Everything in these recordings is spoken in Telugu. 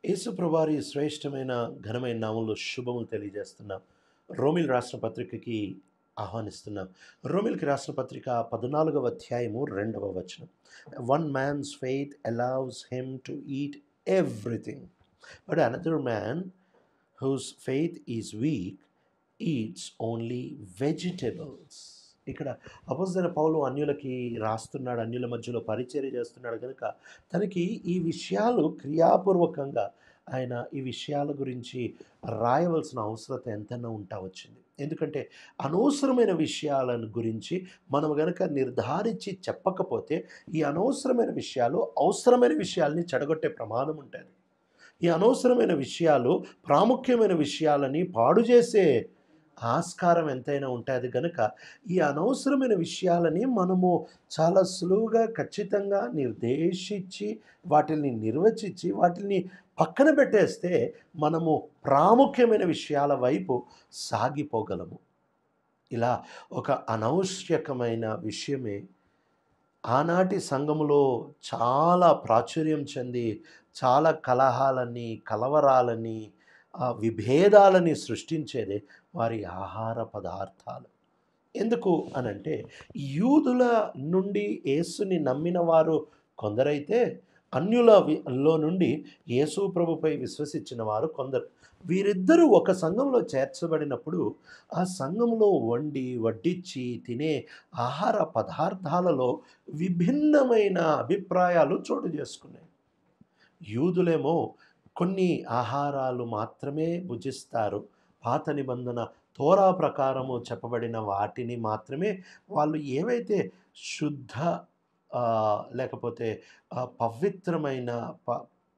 యేసు ప్రభువారి శ్రేష్టమైన ఘనమైన నామంలో శుభములు తెలియజేస్తున్నాం రోమిల్ రాష్ట్ర పత్రికకి ఆహ్వానిస్తున్నాం రోమిల్కి రాష్ట్ర పత్రిక పద్నాలుగవ అధ్యాయము రెండవ వచనం one man's faith allows him to eat everything but another man whose faith is weak eats only vegetables ఇక్కడ అపోజిన పౌలు అన్యులకి రాస్తున్నాడు అన్యుల మధ్యలో పరిచర్య చేస్తున్నాడు కనుక తనకి ఈ విషయాలు క్రియాపూర్వకంగా ఆయన ఈ విషయాల గురించి రాయవలసిన అవసరత ఎంతైనా ఉంటా వచ్చింది ఎందుకంటే అనవసరమైన విషయాలను గురించి మనం గనక నిర్ధారించి చెప్పకపోతే ఈ అనవసరమైన విషయాలు అవసరమైన విషయాల్ని చెడగొట్టే ప్రమాదం ఉంటుంది ఈ అనవసరమైన విషయాలు ప్రాముఖ్యమైన విషయాలని పాడు చేసే ఆస్కారం ఎంతైనా ఉంటుంది కనుక ఈ అనవసరమైన విషయాలని మనము చాలా సులువుగా ఖచ్చితంగా నిర్దేశించి వాటిని నిర్వచించి వాటిని పక్కన పెట్టేస్తే మనము ప్రాముఖ్యమైన విషయాల వైపు సాగిపోగలము ఇలా ఒక అనవశ్యకమైన విషయమే ఆనాటి సంఘములో చాలా ప్రాచుర్యం చెంది చాలా కలహాలని కలవరాలని ఆ విభేదాలని సృష్టించేదే వారి ఆహార పదార్థాలు ఎందుకు అనంటే యూదుల నుండి యేసుని నమ్మిన వారు కొందరైతే అన్యుల వి- లో నుండి యేసు ప్రభుపై విశ్వసించిన వారు కొందరు వీరిద్దరూ ఒక సంఘంలో చేర్చబడినప్పుడు ఆ సంఘంలో వండి వడ్డించి తినే ఆహార పదార్థాలలో విభిన్నమైన అభిప్రాయాలు చోటు చేసుకున్నాయి యూదులేమో కొన్ని ఆహారాలు మాత్రమే భుజిస్తారు పాత నిబంధన తోరా ప్రకారము చెప్పబడిన వాటిని మాత్రమే వాళ్ళు ఏవైతే శుద్ధ ఆ, లేకపోతే ఆ, పవిత్రమైన ప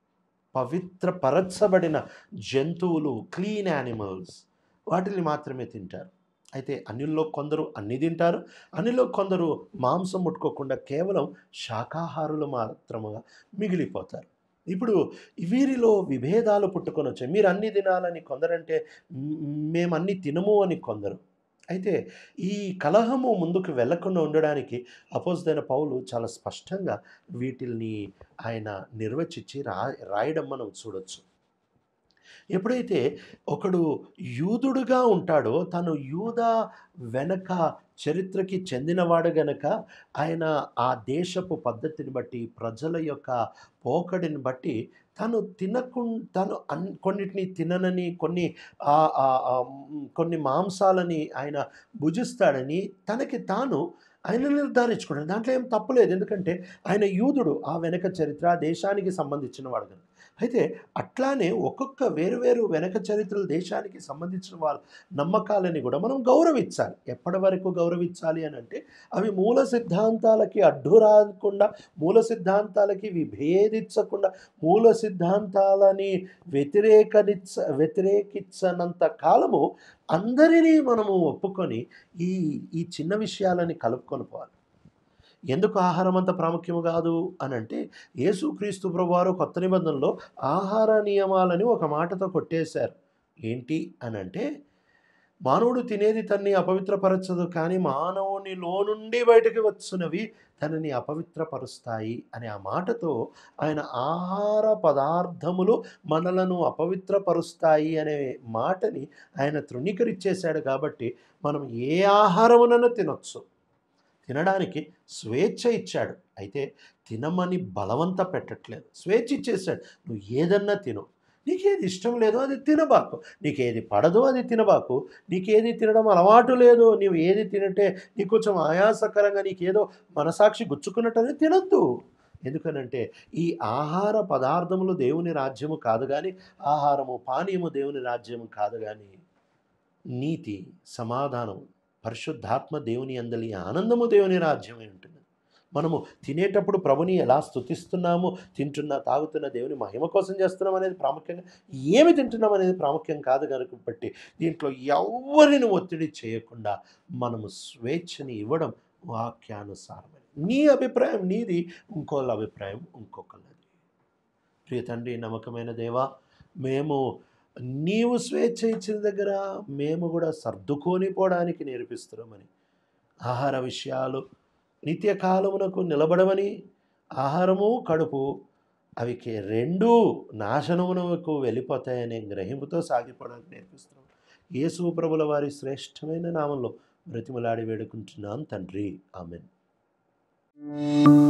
పవిత్రపరచబడిన జంతువులు క్లీన్ యానిమల్స్ వాటిని మాత్రమే తింటారు అయితే అన్నిల్లో కొందరు అన్ని తింటారు అన్నిలో కొందరు మాంసం ముట్టుకోకుండా కేవలం శాకాహారులు మాత్రముగా మిగిలిపోతారు ఇప్పుడు వీరిలో విభేదాలు పుట్టుకొని వచ్చాయి మీరు అన్ని తినాలని కొందరంటే "మ్, మేము అన్ని తినము అని కొందరు అయితే ఈ కలహము ముందుకు వెళ్లకుండా ఉండడానికి అపోజిదైన పౌలు చాలా స్పష్టంగా వీటిల్ని ఆయన నిర్వచించి రా రాయడం మనం చూడొచ్చు ఎప్పుడైతే ఒకడు యూదుడుగా ఉంటాడో తను యూద వెనక చరిత్రకి చెందినవాడు గనక ఆయన ఆ దేశపు పద్ధతిని బట్టి ప్రజల యొక్క పోకడిని బట్టి తను తినకు తను అన్ కొన్నిటిని తిననని కొన్ని ఆ, ఆ, ఆ, మ్, కొన్ని మాంసాలని ఆయన భుజిస్తాడని తనకి తాను ఆయన నిర్ధారించుకున్నాడు దాంట్లో ఏం తప్పులేదు ఎందుకంటే ఆయన యూదుడు ఆ వెనక చరిత్ర ఆ దేశానికి సంబంధించిన వాడు కనుక అయితే అట్లానే ఒక్కొక్క వేరు వేరు వెనక చరిత్రల దేశానికి సంబంధించిన వాళ్ళ నమ్మకాలని కూడా మనం గౌరవించాలి ఎప్పటి వరకు గౌరవించాలి అని అంటే అవి మూల సిద్ధాంతాలకి అడ్డు రాకుండా మూల సిద్ధాంతాలకి విభేదించకుండా మూల సిద్ధాంతాలని వ్యతిరేకనిచ్చ వ్యతిరేకించనంత కాలము అందరినీ మనము ఒప్పుకొని ఈ ఈ చిన్న విషయాలని కలుపుకొని పోవాలి ఎందుకు ఆహారం అంత ప్రాముఖ్యము కాదు అని అంటే యేసుక్రీస్తు ప్రభువారు కొత్త నిబంధనలో ఆహార నియమాలని ఒక మాటతో కొట్టేశారు ఏంటి అని అంటే మానవుడు తినేది తన్ని అపవిత్రపరచదు కానీ మానవునిలో నుండి బయటకు వచ్చునవి తనని అపవిత్రపరుస్తాయి అనే ఆ మాటతో ఆయన ఆహార పదార్థములు మనలను అపవిత్రపరుస్తాయి అనే మాటని ఆయన తృణీకరించేశాడు కాబట్టి మనం ఏ ఆహారమునను తినొచ్చు తినడానికి స్వేచ్ఛ ఇచ్చాడు అయితే తినమని బలవంత పెట్టట్లేదు స్వేచ్ఛ ఇచ్చేసాడు నువ్వు ఏదన్నా తిను నీకేది ఇష్టం లేదో అది తినబాకు నీకేది పడదో అది తినబాకు నీకేది తినడం అలవాటు లేదో నీవు ఏది తినంటే నీకు కొంచెం ఆయాసకరంగా నీకేదో మనసాక్షి గుచ్చుకున్నట్టని తినొద్దు ఎందుకనంటే ఈ ఆహార పదార్థములు దేవుని రాజ్యము కాదు కానీ ఆహారము పానీయము దేవుని రాజ్యము కాదు కానీ నీతి సమాధానం పరిశుద్ధాత్మ దేవుని అందలి ఆనందము దేవుని రాజ్యమై ఉంటుంది మనము తినేటప్పుడు ప్రభుని ఎలా స్తుతిస్తున్నాము తింటున్నా తాగుతున్న దేవుని మహిమ కోసం చేస్తున్నాం అనేది ప్రాముఖ్యంగా ఏమి తింటున్నాం అనేది ప్రాముఖ్యం కాదు కనుక బట్టి దీంట్లో ఎవరిని ఒత్తిడి చేయకుండా మనము స్వేచ్ఛని ఇవ్వడం వాక్యానుసారమైన నీ అభిప్రాయం నీది ఇంకోళ్ళ అభిప్రాయం ఇంకొకళ్ళది ప్రియ తండ్రి నమ్మకమైన దేవా మేము నీవు స్వేచ్ఛ ఇచ్చిన దగ్గర మేము కూడా సర్దుకొని పోవడానికి నేర్పిస్తున్నామని ఆహార విషయాలు నిత్యకాలమునకు నిలబడమని ఆహారము కడుపు అవి కే రెండూ నాశనమునకు వెళ్ళిపోతాయనే గ్రహింపుతో సాగిపోవడానికి నేర్పిస్తున్నాం యేసు ప్రభుల వారి శ్రేష్టమైన నామంలో బ్రతిమలాడి వేడుకుంటున్నాం తండ్రి ఆమెన్